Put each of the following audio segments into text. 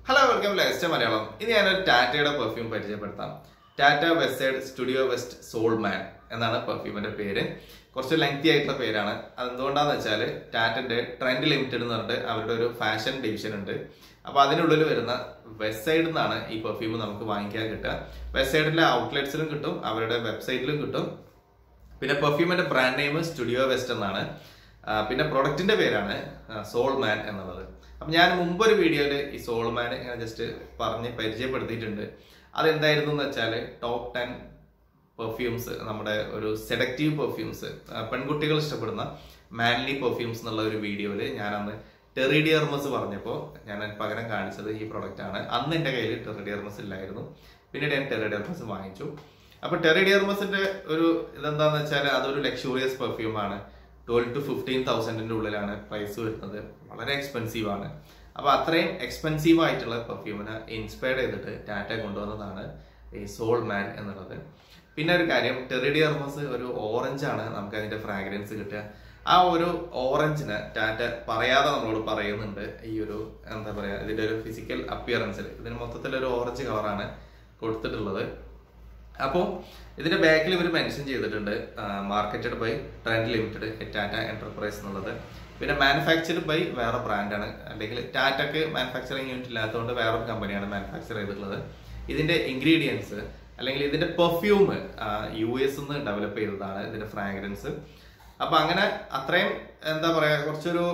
hello welcome least Malayalam ഇത് ഞാനൊരു ടാറ്റയുടെ പെർഫ്യൂം പരിചയപ്പെടുത്താം Tata Westside Studio West Soul Man എന്നാണ് പെർഫ്യൂമിന്റെ പേര് കുറച്ച് ലെങ്തി ആയിട്ടുള്ള പേരാണ് അതെന്തുകൊണ്ടാന്ന് വെച്ചാൽ ടാറ്റന്റെ ട്രെൻഡ് ലിമിറ്റഡ് എന്ന് പറഞ്ഞിട്ട് അവരുടെ ഒരു ഫാഷൻ ഡിവിഷൻ ഉണ്ട് അപ്പൊ അതിനുള്ളിൽ വരുന്ന വെസ്റ്റ് സൈഡിൽ നിന്നാണ് ഈ പെർഫ്യൂം നമുക്ക് വാങ്ങിക്കാൻ കിട്ടുക വെസ്റ്റ് സൈഡിലെ ഔട്ട്ലെറ്റ്സിലും കിട്ടും അവരുടെ വെബ്സൈറ്റിലും കിട്ടും പിന്നെ പെർഫ്യൂമിന്റെ ബ്രാൻഡ് നെയിം സ്റ്റുഡിയോ വെസ്റ്റ് എന്നാണ് ആ, പിന്നെ പ്രൊഡക്റ്റിന്റെ പേരാണ് സോൾ മാൻ എന്നുള്ളത് അപ്പൊ ഞാൻ മുമ്പൊരു വീഡിയോയിൽ ഈ സോൾ മാൻ ഇങ്ങനെ ജസ്റ്റ് പറഞ്ഞ് പരിചയപ്പെടുത്തിയിട്ടുണ്ട് അതെന്തായിരുന്നു എന്ന് വെച്ചാൽ ടോപ്പ് ടെൻ പെർഫ്യൂംസ് നമ്മുടെ ഒരു സെലക്റ്റീവ് പെർഫ്യൂംസ് പെൺകുട്ടികൾ ഇഷ്ടപ്പെടുന്ന മാൻലി പെർഫ്യൂംസ് എന്നുള്ള ഒരു വീഡിയോയിൽ ഞാൻ അന്ന് ടെറിഡിയർമസ് പറഞ്ഞപ്പോൾ ഞാൻ അതിന് പകരം കാണിച്ചത് ഈ പ്രൊഡക്റ്റ് ആണ് അന്ന് എൻ്റെ കയ്യിൽ ടെറിഡിയർമസ് ഇല്ലായിരുന്നു പിന്നീട് ഞാൻ ടെറിഡിയർമസ് വാങ്ങിച്ചു അപ്പൊ ടെറിഡിയർമസിന്റെ ഒരു ഇതെന്താന്ന് വെച്ചാൽ അതൊരു ലക്ഷൂറിയസ് പെർഫ്യൂം ആണ് ട്വൽവ് ടു ഫിഫ്റ്റീൻ തൗസൻഡിന്റെ ഉള്ളിലാണ് പ്രൈസ് വരുന്നത് വളരെ എക്സ്പെൻസീവ് ആണ് അപ്പൊ അത്രയും എക്സ്പെൻസീവ് ആയിട്ടുള്ള പെർഫ്യൂമിനെ ഇൻസ്പയർഡ് ചെയ്തിട്ട് ടാറ്റ കൊണ്ടുവന്നതാണ് ഈ സോൾ മാൻ എന്നുള്ളത് പിന്നെ ഒരു കാര്യം ടെറിഡിയർമസ് ഒരു ഓറഞ്ച് ആണ് നമുക്ക് അതിന്റെ ഫ്രാഗ്രൻസ് കിട്ടുക ആ ഒരു ഓറഞ്ചിന് ടാറ്റ പറയാതെ നമ്മളോട് പറയുന്നുണ്ട് ഈ ഒരു എന്താ പറയാ ഇതിന്റെ ഒരു ഫിസിക്കൽ അപ്പിയറൻസിൽ ഇതിന് മൊത്തത്തിൽ ഒരു ഓറഞ്ച് കളറാണ് കൊടുത്തിട്ടുള്ളത് അപ്പോൾ ഇതിന്റെ ബാക്കിൽ ഇവർ മെൻഷൻ ചെയ്തിട്ടുണ്ട് marketed by Trent Limited Tata Enterprise എന്നുള്ളത് പിന്നെ മാനുഫാക്ചർഡ് ബൈ വേറെ ബ്രാൻഡാണ് അല്ലെങ്കിൽ ടാറ്റക്ക് മാനുഫാക്ചറിങ് യൂണിറ്റ് ഇല്ലാത്തതുകൊണ്ട് വേറൊരു കമ്പനിയാണ് മാനുഫാക്ചർ ചെയ്തിട്ടുള്ളത് ഇതിന്റെ ഇൻഗ്രീഡിയൻസ് അല്ലെങ്കിൽ ഇതിന്റെ പെർഫ്യൂം യു എസ് നിന്ന് ഡെവലപ്പ് ചെയ്തതാണ് ഇതിന്റെ ഫ്രാഗ്രൻസ് അപ്പൊ അങ്ങനെ അത്രയും എന്താ പറയാ കുറച്ചൊരു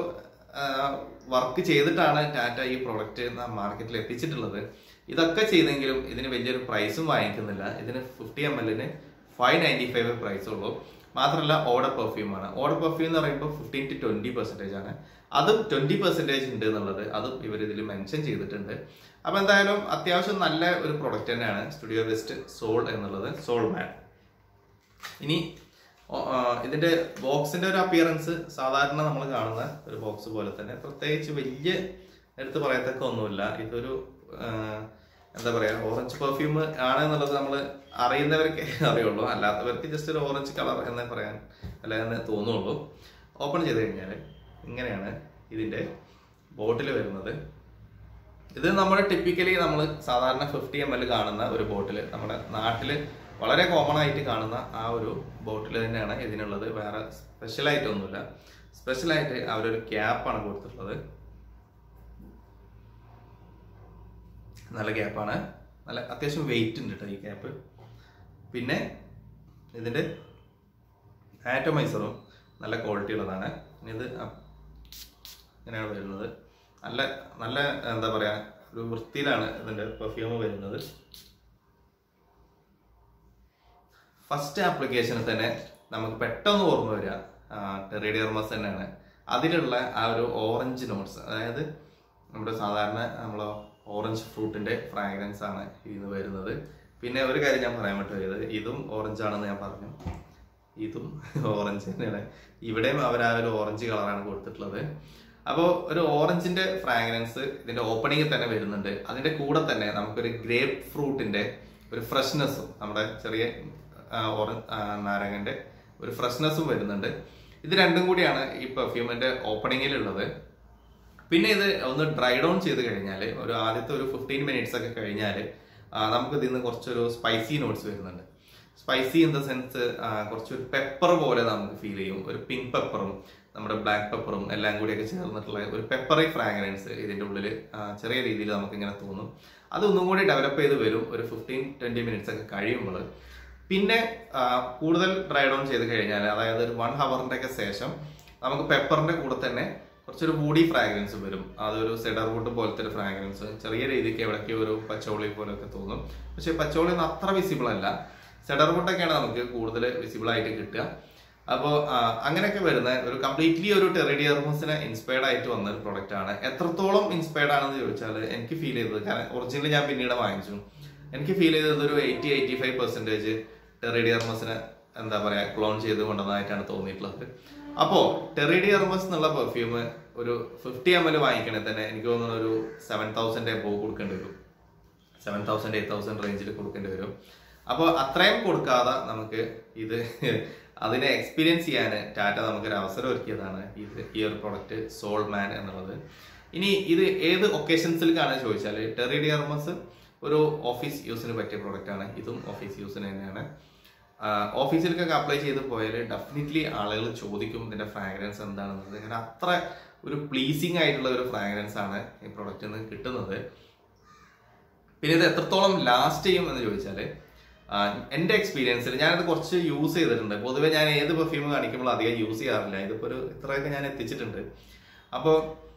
വർക്ക് ചെയ്തിട്ടാണ് ടാറ്റ ഈ പ്രൊഡക്റ്റ് മാർക്കറ്റിൽ എത്തിച്ചിട്ടുള്ളത് ഇതൊക്കെ ചെയ്തെങ്കിലും ഇതിന് വലിയൊരു പ്രൈസും വാങ്ങിക്കുന്നില്ല ഇതിന് ഫിഫ്റ്റി എം എല്ലിന് ഫൈവ് നയൻറ്റി ഫൈവ് പ്രൈസ് ഉള്ളൂ മാത്രമല്ല ഓർഡർ പെർഫ്യൂം ആണ് ഓർഡർ പെർഫ്യൂം എന്ന് പറയുമ്പോൾ ഫിഫ്റ്റീൻ ടു ട്വന്റി പെർസെന്റേജ് ആണ് അതും ട്വന്റി പെർസെന്റേജ് ഉണ്ട് എന്നുള്ളത് അതും ഇവർ ഇതിൽ മെൻഷൻ ചെയ്തിട്ടുണ്ട് അപ്പൊ എന്തായാലും അത്യാവശ്യം നല്ല ഒരു പ്രൊഡക്റ്റ് തന്നെയാണ് സ്റ്റുഡിയോ വെസ്റ്റ് സോൾ എന്നുള്ളത് സോൾ മാൻ ഇനി ഓ- ആ, ഇതിന്റെ ബോക്സിന്റെ ഒരു അപ്പിയറൻസ് സാധാരണ നമ്മൾ കാണുന്ന ഒരു ബോക്സ് പോലെ തന്നെ പ്രത്യേകിച്ച് വലിയ എടുത്ത് പറയത്തക്ക ഒന്നുമില്ല ഇതൊരു ആ, എന്താ പറയാ ഓറഞ്ച് പെർഫ്യൂം ആണ് എന്നുള്ളത് നമ്മൾ അറിയുന്നവർക്ക് അറിയുള്ളൂ അല്ലാത്തവർക്ക് ജസ്റ്റ് ഒരു ഓറഞ്ച് കളർ എന്നേ പറയാൻ അല്ല എന്ന് തോന്നുള്ളൂ ഓപ്പൺ ചെയ്ത് കഴിഞ്ഞാൽ ഇങ്ങനെയാണ് ഇതിന്റെ ബോട്ടിൽ വരുന്നത് ഇത് നമ്മൾ ടിപ്പിക്കലി നമ്മൾ സാധാരണ ഫിഫ്റ്റി എം എൽ കാണുന്ന ഒരു ബോട്ടിൽ നമ്മുടെ നാട്ടിൽ വളരെ കോമൺ ആയിട്ട് കാണുന്ന ആ ഒരു ബോട്ടിൽ തന്നെയാണ് ഇതിനുള്ളത് വേറെ സ്പെഷ്യൽ ആയിട്ടൊന്നുമില്ല സ്പെഷ്യൽ ആയിട്ട് അവരൊരു ക്യാപ്പാണ് കൊടുത്തിട്ടുള്ളത് നല്ല ക്യാപ്പാണ് നല്ല അത്യാവശ്യം വെയിറ്റ് ഉണ്ട് കേട്ടോ ഈ ക്യാപ്പ് പിന്നെ ഇതിന്റെ ആറ്റോമൈസറും നല്ല ക്വാളിറ്റി ഉള്ളതാണ് ഇനി ഇത് അ- ഇങ്ങനെയാണ് വരുന്നത് നല്ല നല്ല എന്താ പറയാ ഒരു വൃത്തിയിലാണ് ഇതിന്റെ പെർഫ്യൂം വരുന്നത് ഫസ്റ്റ് ആപ്ലിക്കേഷനിൽ തന്നെ നമുക്ക് പെട്ടെന്ന് ഓർമ്മ വരിക ടെറിഡിയർമസ് തന്നെയാണ് അതിലുള്ള ആ ഒരു ഓറഞ്ച് നോട്ട്സ് അതായത് നമ്മുടെ സാധാരണ നമ്മൾ ഓറഞ്ച് ഫ്രൂട്ടിന്റെ ഫ്രാഗ്രൻസ് ആണ് ഇതിന് വരുന്നത് പിന്നെ ഒരു കാര്യം ഞാൻ പറയാൻ പറ്റുമത് ഇതും ഓറഞ്ച് ആണെന്ന് ഞാൻ പറഞ്ഞു ഇതും ഓറഞ്ച് തന്നെയാണ് ഇവിടെയും അവർ ആ ഒരു ഓറഞ്ച് കളറാണ് കൊടുത്തിട്ടുള്ളത് അപ്പോൾ ഒരു ഓറഞ്ചിന്റെ ഫ്രാഗ്രൻസ് ഇതിന്റെ ഓപ്പണിങ്ങിൽ തന്നെ വരുന്നുണ്ട് അതിന്റെ കൂടെ തന്നെ നമുക്കൊരു ഗ്രേപ്പ് ഫ്രൂട്ടിന്റെ ഒരു ഫ്രഷ്നെസ്സും നമ്മുടെ ചെറിയ ഓറഞ്ച് നാരങ്ങന്റെ ഒരു ഫ്രഷ്നെസ്സും വരുന്നുണ്ട് ഇത് രണ്ടും കൂടിയാണ് ഈ പെർഫ്യൂമിന്റെ ഓപ്പണിങ്ങിലുള്ളത് പിന്നെ ഇത് ഒന്ന് ഡ്രൈ ഡൗൺ ചെയ്ത് കഴിഞ്ഞാൽ ഒരു ആദ്യത്തെ ഒരു ഫിഫ്റ്റീൻ മിനിറ്റ്സ് ഒക്കെ കഴിഞ്ഞാൽ നമുക്ക് ഇതിൽ നിന്ന് കുറച്ചൊരു സ്പൈസി നോട്ട്സ് വരുന്നുണ്ട് സ്പൈസി ഇൻ ദ സെൻസ് കുറച്ചൊരു പെപ്പർ പോലെ നമുക്ക് ഫീൽ ചെയ്യും ഒരു പിങ്ക് പെപ്പറും നമ്മുടെ ബ്ലാക്ക് പെപ്പറും എല്ലാം കൂടിയൊക്കെ ചേർന്നിട്ടുള്ള ഒരു പെപ്പറി ഫ്രാഗ്രൻസ് ഇതിന്റെ ഉള്ളിൽ ചെറിയ രീതിയിൽ നമുക്ക് ഇങ്ങനെ തോന്നും അതൊന്നും കൂടി ഡെവലപ്പ് ചെയ്ത് വരും ഒരു ഫിഫ്റ്റീൻ ട്വന്റി മിനിറ്റ്സ് ഒക്കെ കഴിയുമ്പോൾ പിന്നെ ആ, കൂടുതൽ ഡ്രൈ ഡൗൺ ചെയ്ത് കഴിഞ്ഞാൽ അതായത് ഒരു വൺ ഹവറിന്റെ ഒക്കെ ശേഷം നമുക്ക് പെപ്പറിന്റെ കൂടെ തന്നെ കുറച്ചൊരു ബോഡി ഫ്രാഗ്രൻസ് വരും അതൊരു സെഡർ വുഡ് പോലത്തെ ഒരു ഫ്രാഗ്രൻസ് ചെറിയ രീതിക്ക് എവിടേക്ക് ഒരു പച്ചോളി പോലെയൊക്കെ തോന്നും പക്ഷെ പച്ചോളി ഒന്നും അത്ര വിസിബിൾ അല്ല സെഡർ വുഡൊക്കെയാണ് നമുക്ക് കൂടുതൽ വിസിബിൾ ആയിട്ട് കിട്ടുക അപ്പോൾ അങ്ങനെയൊക്കെ വരുന്ന ഒരു കംപ്ലീറ്റ്ലി ഒരു ടെറിഡിയർമസിനെ ഇൻസ്പയർഡ് ആയിട്ട് വന്ന ഒരു പ്രൊഡക്റ്റ് ആണ് എത്രത്തോളം ഇൻസ്പയർഡ് ആണെന്ന് ചോദിച്ചാൽ എനിക്ക് ഫീൽ ചെയ്തത് കാരണം ഒറിജിനൽ ഞാൻ പിന്നീട് വാങ്ങിച്ചു എനിക്ക് ഫീൽ ചെയ്തത് ഒരു എയ്റ്റി എയ്റ്റി ഫൈവ് പെർസെന്റേജ് ടെറിഡിയർമസിനെ എന്താ പറയാ ക്ലോൺ ചെയ്ത് കൊണ്ടുവന്നതായിട്ടാണ് തോന്നിയിട്ടുള്ളത് അപ്പോ ടെറിഡിയർമസ് എന്നുള്ള പെർഫ്യൂം ഒരു ഫിഫ്റ്റി എം എൽ വാങ്ങിക്കണേ തന്നെ എനിക്ക് തോന്നുന്നു ഒരു സെവൻ തൗസൻഡ് എബോ കൊടുക്കേണ്ടി വരും സെവൻ തൗസൻഡ് എയ്റ്റ് തൗസൻഡ് റേഞ്ചിൽ കൊടുക്കേണ്ടി വരും അപ്പോൾ അത്രയും കൊടുക്കാതെ നമുക്ക് ഇത് അതിനെ എക്സ്പീരിയൻസ് ചെയ്യാൻ ടാറ്റ നമുക്കൊരു അവസരം ഒരുക്കിയതാണ് ഇത് ഈ ഒരു പ്രൊഡക്റ്റ് സോൾ മാൻ എന്നുള്ളത് ഇനി ഇത് ഏത് ഒക്കേഷൻസിലേക്കാണ് ചോദിച്ചാൽ ടെറി ഡിയർമസ് ഒരു ഓഫീസ് യൂസിന് പറ്റിയ പ്രോഡക്റ്റ് ആണ് ഇതും ഓഫീസ് യൂസിന് തന്നെയാണ് ഓഫീസിലേക്കൊക്കെ അപ്ലൈ ചെയ്ത് പോയാൽ ഡെഫിനറ്റ്ലി ആളുകൾ ചോദിക്കും ഇതിന്റെ ഫ്രാഗ്രൻസ് എന്താണെന്നത് കാരണം അത്ര ഒരു പ്ലീസിങ് ആയിട്ടുള്ള ഒരു ഫ്രാഗ്രൻസ് ആണ് ഈ പ്രൊഡക്റ്റിൽ നിന്ന് കിട്ടുന്നത് പിന്നെ ഇത് എത്രത്തോളം ലാസ്റ്റ് ചെയ്യും എന്ന് ചോദിച്ചാൽ എൻ്റെ എക്സ്പീരിയൻസിൽ ഞാനത് കുറച്ച് യൂസ് ചെയ്തിട്ടുണ്ട് പൊതുവെ ഞാൻ ഏത് പെർഫ്യൂം കാണിക്കുമ്പോൾ അധികം യൂസ് ചെയ്യാറില്ല ഇതിപ്പോൾ ഒരു ഇത്രയൊക്കെ ഞാൻ എത്തിച്ചിട്ടുണ്ട് അപ്പോൾ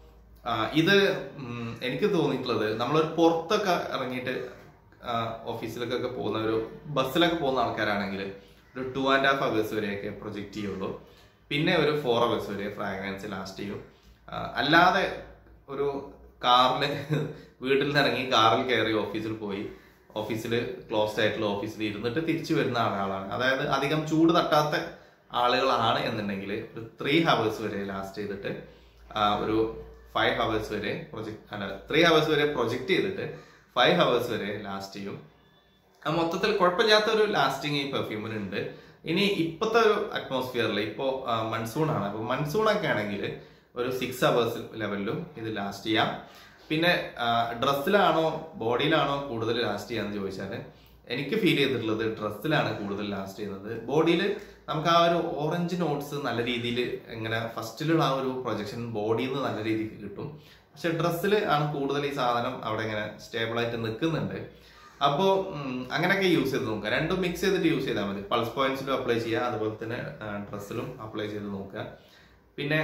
ഇത് ഉം, എനിക്ക് തോന്നിയിട്ടുള്ളത് നമ്മളൊരു പുറത്തൊക്കെ ഇറങ്ങിയിട്ട് ഓഫീസിലേക്കൊക്കെ പോകുന്ന ഒരു ബസ്സിലൊക്കെ പോകുന്ന ആൾക്കാരാണെങ്കിൽ ഒരു ടു ആൻഡ് ഹാഫ് അവേഴ്സ് വരെയൊക്കെ പ്രൊജക്റ്റ് ചെയ്യുള്ളൂ പിന്നെ ഒരു ഫോർ അവേഴ്സ് വരെ ഫ്രാഗ്രൻസ് ലാസ്റ്റ് ചെയ്യും ആ, അല്ലാതെ ഒരു കാറിൽ വീട്ടിൽ നിന്ന് ഇറങ്ങി കാറിൽ കയറി ഓഫീസിൽ പോയി ഓഫീസിൽ ക്ലോസ്ഡ് ആയിട്ടുള്ള ഓഫീസിൽ ഇരുന്നിട്ട് തിരിച്ചു വരുന്ന ആളാണ് അതായത് അധികം ചൂട് തട്ടാത്ത ആളുകളാണ് എന്നുണ്ടെങ്കിൽ ഒരു ത്രീ ഹവേഴ്സ് വരെ ലാസ്റ്റ് ചെയ്തിട്ട് ആ, ഒരു ഫൈവ് ഹവേഴ്സ് വരെ പ്രൊജക്ട് അല്ല ത്രീ ഹവേഴ്സ് വരെ പ്രൊജക്ട് ചെയ്തിട്ട് ഫൈവ് ഹവേഴ്സ് വരെ ലാസ്റ്റ് ചെയ്യും ആ മൊത്തത്തിൽ കുഴപ്പമില്ലാത്ത ഒരു ലാസ്റ്റിംഗ് ഈ പെർഫ്യൂമിനുണ്ട് ഇനി ഇപ്പോഴത്തെ ഒരു അറ്റ്മോസ്ഫിയറിൽ ഇപ്പോൾ മൺസൂൺ ആണ് അപ്പോൾ മൺസൂൺ ഒക്കെ ആണെങ്കിൽ ഒരു സിക്സ് അവേഴ്സ് ലെവലിലും ഇത് ലാസ്റ്റ് ചെയ്യാം പിന്നെ ഡ്രസ്സിലാണോ ബോഡിയിലാണോ കൂടുതൽ ലാസ്റ്റ് ചെയ്യാന്ന് ചോദിച്ചാൽ എനിക്ക് ഫീൽ ചെയ്തിട്ടുള്ളത് ഡ്രസ്സിലാണ് കൂടുതൽ ലാസ്റ്റ് ചെയ്യുന്നത് ബോഡിയിൽ നമുക്ക് ആ ഒരു ഓറഞ്ച് നോട്ട്സ് നല്ല രീതിയിൽ ഇങ്ങനെ ഫസ്റ്റിലുള്ള ആ ഒരു പ്രൊജക്ഷൻ ബോഡിയിൽ നിന്ന് നല്ല രീതിക്ക് കിട്ടും പക്ഷെ ഡ്രസ്സിൽ ആണ് കൂടുതൽ ഈ സാധനം അവിടെ ഇങ്ങനെ സ്റ്റേബിൾ ആയിട്ട് നിൽക്കുന്നുണ്ട് അപ്പോൾ അങ്ങനെയൊക്കെ യൂസ് ചെയ്ത് നോക്കുക രണ്ടും മിക്സ് ചെയ്തിട്ട് യൂസ് ചെയ്താൽ മതി പൾസ് പോയിന്റ്സിലും അപ്ലൈ ചെയ്യുക അതുപോലെ തന്നെ ഡ്രസ്സിലും അപ്ലൈ ചെയ്ത് നോക്കുക പിന്നെ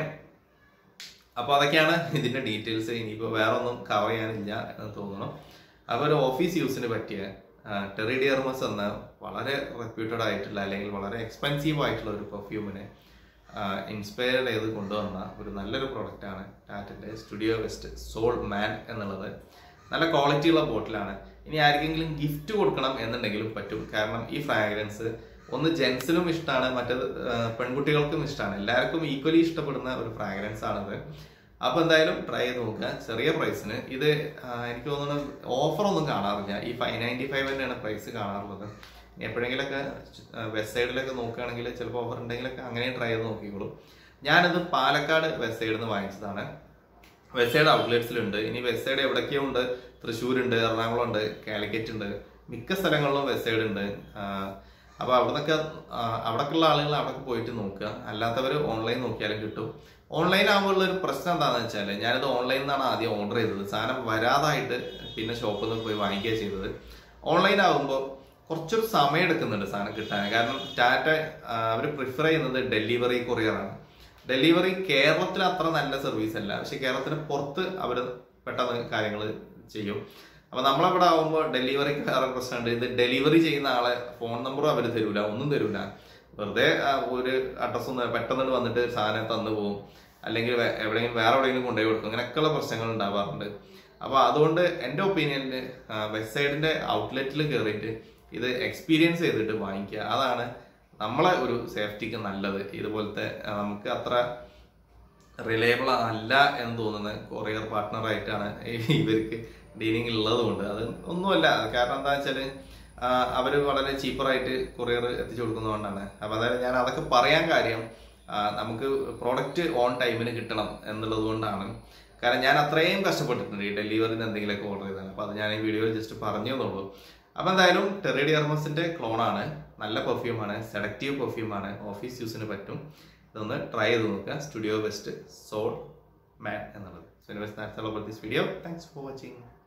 അപ്പോൾ അതൊക്കെയാണ് ഇതിന്റെ ഡീറ്റെയിൽസ് ഇനിയിപ്പോൾ വേറെ ഒന്നും കവർ ചെയ്യാനില്ല എന്ന് തോന്നുന്നു അപ്പോൾ ഒരു ഓഫീസ് യൂസിന് പറ്റിയ ടെറിഡിയർമസ് എന്ന വളരെ റെപ്യൂട്ടഡ് ആയിട്ടുള്ള അല്ലെങ്കിൽ വളരെ എക്സ്പെൻസീവ് ആയിട്ടുള്ള ഒരു പെർഫ്യൂമിനെ ഇൻസ്പയർഡ് ചെയ്ത് കൊണ്ടുവന്ന ഒരു നല്ലൊരു പ്രൊഡക്റ്റാണ് ടാറ്റൻ്റെ സ്റ്റുഡിയോ വെസ്റ്റ് സോൾ മാൻ എന്നുള്ളത് നല്ല ക്വാളിറ്റി ഉള്ള ബോട്ടിലാണ് ഇനി ആർക്കെങ്കിലും ഗിഫ്റ്റ് കൊടുക്കണം എന്നുണ്ടെങ്കിലും പറ്റും കാരണം ഈ ഫ്രാഗ്രൻസ് ഒന്ന് ജെൻസിനും ഇഷ്ടമാണ് മറ്റേത് ആ, പെൺകുട്ടികൾക്കും ഇഷ്ടമാണ് എല്ലാവർക്കും ഈക്വലി ഇഷ്ടപ്പെടുന്ന ഒരു ഫ്രാഗ്രൻസ് ആണിത് അപ്പൊ എന്തായാലും ട്രൈ ചെയ്ത് നോക്കുക ചെറിയ പ്രൈസിന് ഇത് ആ, എനിക്ക് തോന്നുന്നു ഓഫർ ഒന്നും കാണാറില്ല ഈ ഫൈവ് നയൻറ്റി ഫൈവ് തന്നെയാണ് പ്രൈസ് കാണാറുള്ളത് ഇനി എപ്പോഴെങ്കിലൊക്കെ വെസ്റ്റ് സൈഡിലൊക്കെ നോക്കുകയാണെങ്കിൽ ചിലപ്പോൾ ഓഫർ ഉണ്ടെങ്കിലൊക്കെ അങ്ങനെ ട്രൈ ചെയ്ത് നോക്കിക്കോളൂ ഞാനിത് പാലക്കാട് വെസ്റ്റ് സൈഡിൽ നിന്ന് വാങ്ങിച്ചതാണ് വെസ്റ്റ് സൈഡ് ഔട്ട്ലെറ്റ്സിലുണ്ട് ഇനി വെസ്റ്റ് സൈഡ് എവിടൊക്കെയോ ഉണ്ട് തൃശ്ശൂരുണ്ട് എറണാകുളം ഉണ്ട് കാലിക്കറ്റ് ഉണ്ട് മിക്ക സ്ഥലങ്ങളിലും വെസ്റ്റ് സൈഡ് ഉണ്ട് ആഹ് അപ്പൊ അവിടുന്നൊക്കെ അവിടേക്കുള്ള ആളുകൾ അവിടെ പോയിട്ട് നോക്കുക അല്ലാത്തവർ ഓൺലൈൻ നോക്കിയാലും കിട്ടും ഓൺലൈൻ ആകുമ്പോൾ ഒരു പ്രശ്നം എന്താണെന്ന് വെച്ചാൽ ഞാനിത് ഓൺലൈനിൽ നിന്നാണ് ആദ്യം ഓർഡർ ചെയ്തത് സാധനം വരാതായിട്ട് പിന്നെ ഷോപ്പിൽ നിന്ന് പോയി വാങ്ങിക്കുക ചെയ്തത് ഓൺലൈൻ ആകുമ്പോൾ കുറച്ചൊരു സമയം എടുക്കുന്നുണ്ട് സാധനം കിട്ടാൻ കാരണം ടാറ്റ അവർ പ്രിഫർ ചെയ്യുന്നത് ഡെലിവറി കൊറിയറാണ് ഡെലിവറി കേരളത്തിൽ അത്ര നല്ല സർവീസ് അല്ല പക്ഷെ കേരളത്തിന് പുറത്ത് അവർ പെട്ടെന്ന് കാര്യങ്ങൾ ചെയ്യും അപ്പൊ നമ്മളവിടെ ആവുമ്പോൾ ഡെലിവറിക്ക് വേറെ പ്രശ്നമുണ്ട് ഇത് ഡെലിവറി ചെയ്യുന്ന ആളെ ഫോൺ നമ്പറും അവർ തരൂല ഒന്നും തരൂല വെറുതെ ആ ഒരു അഡ്രസ് ഒന്ന് പെട്ടെന്ന് വന്നിട്ട് സാധനം തന്നു പോകും അല്ലെങ്കിൽ വേ- എവിടെയെങ്കിലും വേറെ എവിടെയെങ്കിലും കൊണ്ടുപോയി കൊടുക്കും അങ്ങനെയൊക്കെയുള്ള പ്രശ്നങ്ങൾ ഉണ്ടാവാറുണ്ട് അപ്പൊ അതുകൊണ്ട് എൻ്റെ ഒപ്പീനിയനിൽ വെസ്റ്റ് സൈഡിന്റെ ഔട്ട്ലെറ്റിൽ കയറിയിട്ട് ഇത് എക്സ്പീരിയൻസ് ചെയ്തിട്ട് വാങ്ങിക്കുക അതാണ് നമ്മളെ ഒരു സേഫ്റ്റിക്ക് നല്ലത് ഇതുപോലത്തെ ആ, നമുക്ക് അത്ര റിലയബിൾ അല്ല എന്ന് തോന്നുന്ന കൊറിയർ പാർട്ട്ണറായിട്ടാണ് ഇവർക്ക് ഡീലിംഗ് ഉള്ളതുകൊണ്ട് അത് ഒന്നുമല്ല കാരണം എന്താ വെച്ചാല് ആ, അവര് വളരെ ചീപ്പറായിട്ട് കൊറിയർ എത്തിച്ചു കൊടുക്കുന്നതുകൊണ്ടാണ് അപ്പൊ അതായത് ഞാൻ അതൊക്കെ പറയാൻ കാര്യം ആ, നമുക്ക് പ്രോഡക്റ്റ് ഓൺ ടൈമിന് കിട്ടണം എന്നുള്ളത് കൊണ്ടാണ് കാരണം ഞാൻ അത്രയും കഷ്ടപ്പെട്ടിട്ടുണ്ട് ഈ ഡെലിവറിന്ന് എന്തെങ്കിലുമൊക്കെ ഓർഡർ ചെയ്താൽ അപ്പൊ അത് ഞാൻ ഈ വീഡിയോയിൽ ജസ്റ്റ് പറഞ്ഞു എന്നുള്ളൂ അപ്പൊ എന്തായാലും ടെറി ഡിയർമസിന്റെ ക്ലോൺ ആണ് നല്ല പെർഫ്യൂം ആണ് സെലക്റ്റീവ് പെർഫ്യൂം ആണ് ഓഫീസ് യൂസിന് പറ്റും ഇതൊന്ന് ട്രൈ ചെയ്ത് നോക്കുക സ്റ്റുഡിയോ വെസ്റ്റ് സോൾ മാൻ എന്നുള്ളത് so anyways that's all about this video thanks for watching